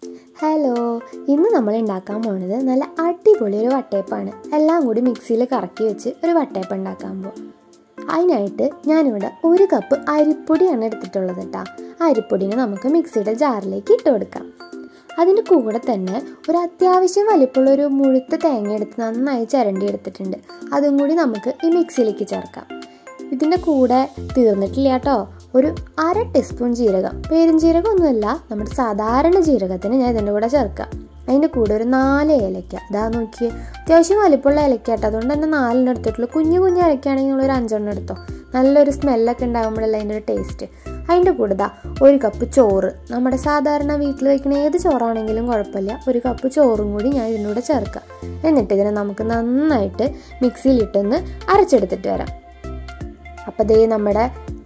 hello ഇന്ന് നമ്മൾ ഉണ്ടാക്കാൻ പോണത് നല്ല അടിപൊളി ഒരു വട്ടയപ്പാണ് എല്ലാം കൂടി മിക്സിയിൽ കറക്കി വെച്ച് ഒരു വട്ടയപ്പം ഉണ്ടാക്കാൻ പോകും അതിനായിട്ട് ഞാനിവിടെ ഒരു കപ്പ് അരിപ്പൊടിയാണ് എടുത്തിട്ടുള്ളത് കേട്ടോ ആ അരിപ്പൊടിനെ നമുക്ക് മിക്സിയുടെ ജാറിലേക്ക് ഇട്ട് കൊടുക്കാം അതിൻ്റെ കൂടെ തന്നെ ഒരു അത്യാവശ്യം വലിപ്പമുള്ള ഒരു മുഴുത്ത തേങ്ങ എടുത്ത് നന്നായി ചിരണ്ടി എടുത്തിട്ടുണ്ട് അതും കൂടി നമുക്ക് ഈ മിക്സിയിലേക്ക് ചേർക്കാം ഇതിൻ്റെ കൂടെ തീർന്നിട്ടില്ല കേട്ടോ ഒരു അര ടീസ്പൂൺ ജീരകം പെരുംജീരകം ഒന്നുമല്ല നമ്മുടെ സാധാരണ ജീരകത്തിന് ഞാൻ ഇതിൻ്റെ കൂടെ ചേർക്കാം അതിൻ്റെ കൂടെ ഒരു നാല് ഏലക്ക ഇതാ നോക്കിയേ അത്യാവശ്യം വലിപ്പമുള്ള ഏലക്ക കേട്ടോ അതുകൊണ്ട് തന്നെ നാലെണ്ണം എടുത്തിട്ടുള്ളൂ കുഞ്ഞു കുഞ്ഞു ഏലക്കാണെങ്കിൽ നിങ്ങൾ ഒരു അഞ്ചെണ്ണം എടുത്തോ നല്ലൊരു സ്മെല്ലൊക്കെ ഉണ്ടാകുമ്പോഴല്ല അതിൻ്റെ ഒരു ടേസ്റ്റ് അതിൻ്റെ കൂടെ ദാ ഒരു കപ്പ് ചോറ് നമ്മുടെ സാധാരണ വീട്ടിൽ വയ്ക്കുന്ന ഏത് ചോറാണെങ്കിലും കുഴപ്പമില്ല ഒരു കപ്പ് ചോറും കൂടി ഞാൻ ഇതിൻ്റെ കൂടെ ചേർക്കാം എന്നിട്ട് ഇതിനെ നമുക്ക് നന്നായിട്ട് മിക്സിയിലിട്ടൊന്ന് അരച്ചെടുത്തിട്ട് വരാം അപ്പോൾ ദേ നമ്മുടെ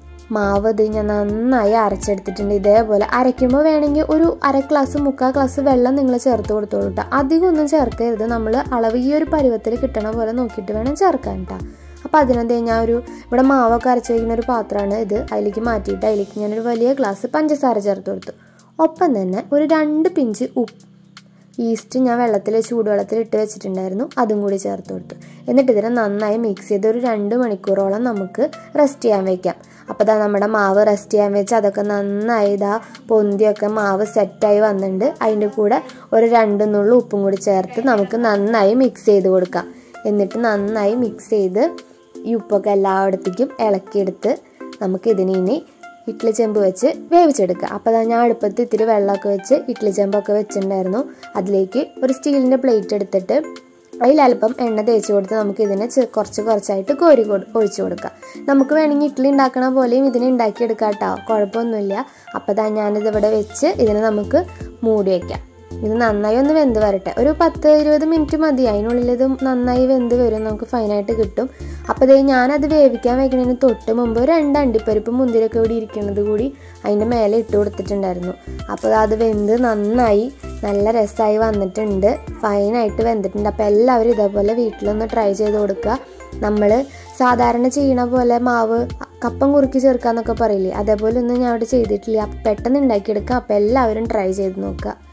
മാവ് ഇത് ഞാൻ നന്നായി അരച്ചെടുത്തിട്ടുണ്ട് ഇതേപോലെ അരയ്ക്കുമ്പോൾ വേണമെങ്കിൽ ഒരു അര ഗ്ലാസ് മുക്കാൽ ഗ്ലാസ് വെള്ളം നിങ്ങൾ ചേർത്ത് കൊടുത്തോളൂ കേട്ടോ അധികം ഒന്നും ചേർക്കരുത് നമ്മൾ അളവ് ഈ ഒരു പരുവത്തിൽ കിട്ടണ പോലെ നോക്കിയിട്ട് വേണം ചേർക്കാൻ കേട്ടോ അപ്പോൾ അതിനെന്ത് ഞാൻ ഒരു ഇവിടെ മാവൊക്കെ അരച്ച് വയ്ക്കുന്ന ഒരു പാത്രമാണ് ഇത് അതിലേക്ക് മാറ്റിയിട്ട് അതിലേക്ക് ഞാനൊരു വലിയ ഗ്ലാസ് പഞ്ചസാര ചേർത്ത് കൊടുത്തു ഒപ്പം തന്നെ ഒരു രണ്ട് പിഞ്ച് ഉപ്പ് ഈസ്റ്റ് ഞാൻ വെള്ളത്തിൽ ചൂടുവെള്ളത്തിൽ ഇട്ട് വെച്ചിട്ടുണ്ടായിരുന്നു അതും കൂടി ചേർത്ത് കൊടുത്തു എന്നിട്ട് ഇതിനെ നന്നായി മിക്സ് ചെയ്ത് ഒരു രണ്ട് മണിക്കൂറോളം നമുക്ക് റെസ്റ്റ് ചെയ്യാൻ വെക്കാം അപ്പോൾ ഇതാ നമ്മുടെ മാവ് റെസ്റ്റ് ചെയ്യാൻ വെച്ച് അതൊക്കെ നന്നായി ഇതാ പൊന്തിയൊക്കെ മാവ് സെറ്റായി വന്നിട്ടുണ്ട് അതിൻ്റെ കൂടെ ഒരു രണ്ട് നുള്ളു ഉപ്പും കൂടി ചേർത്ത് നമുക്ക് നന്നായി മിക്സ് ചെയ്ത് കൊടുക്കാം എന്നിട്ട് നന്നായി മിക്സ് ചെയ്ത് ഈ ഉപ്പൊക്കെ എല്ലായിടത്തേക്കും ഇളക്കിയെടുത്ത് നമുക്ക് ഇതിനെ ഇനി ഇഡ്ഡലി ചെമ്പ് വെച്ച് വേവിച്ചെടുക്കുക അപ്പോൾ അതാ ഞാൻ അടുപ്പത്ത് ഇത്തിരി വെള്ളമൊക്കെ വെച്ച് ഇഡ്ഡലി ചെമ്പൊക്കെ വെച്ചിട്ടുണ്ടായിരുന്നു അതിലേക്ക് ഒരു സ്റ്റീലിൻ്റെ പ്ലേറ്റ് എടുത്തിട്ട് അതിലല്പം എണ്ണ തേച്ച് കൊടുത്ത് നമുക്ക് ഇതിനെ കുറച്ച് കുറച്ചായിട്ട് കോരി ഒഴിച്ചു കൊടുക്കാം നമുക്ക് വേണമെങ്കിൽ ഇഡ്ഡലി ഉണ്ടാക്കണ പോലെയും ഇതിനെ ഉണ്ടാക്കിയെടുക്കാം കേട്ടോ കുഴപ്പമൊന്നുമില്ല അപ്പോൾ താ ഞാനിത് ഇവിടെ വെച്ച് ഇതിനെ നമുക്ക് മൂടി വയ്ക്കാം ഇത് നന്നായി ഒന്ന് വെന്ത് വരട്ടെ ഒരു പത്ത് ഇരുപത് മിനിറ്റ് മതി അതിനുള്ളിൽ ഇത് നന്നായി വെന്ത് വരും നമുക്ക് ഫൈനായിട്ട് കിട്ടും അപ്പോൾ ഇതേ ഞാനത് വേവിക്കാൻ വയ്ക്കുന്നതിന് തൊട്ട് മുമ്പ് രണ്ട് അണ്ടിപ്പരിപ്പ് മുന്തിരിയൊക്കെ ഇവിടെ ഇരിക്കുന്നത് കൂടി അതിൻ്റെ മേലെ ഇട്ട് കൊടുത്തിട്ടുണ്ടായിരുന്നു അപ്പോൾ അത് വെന്ത് നന്നായി നല്ല രസമായി വന്നിട്ടുണ്ട് ഫൈനായിട്ട് വെന്തിട്ടുണ്ട് അപ്പോൾ എല്ലാവരും ഇതേപോലെ വീട്ടിലൊന്ന് ട്രൈ ചെയ്ത് കൊടുക്കുക നമ്മൾ സാധാരണ ചെയ്യണ പോലെ മാവ് കപ്പം കുറുക്കി ചേർക്കാന്നൊക്കെ പറയില്ലേ അതേപോലെ ഒന്നും ഞാൻ അവിടെ ചെയ്തിട്ടില്ല പെട്ടെന്ന് ഉണ്ടാക്കിയെടുക്കുക അപ്പോൾ എല്ലാവരും ട്രൈ ചെയ്ത് നോക്കുക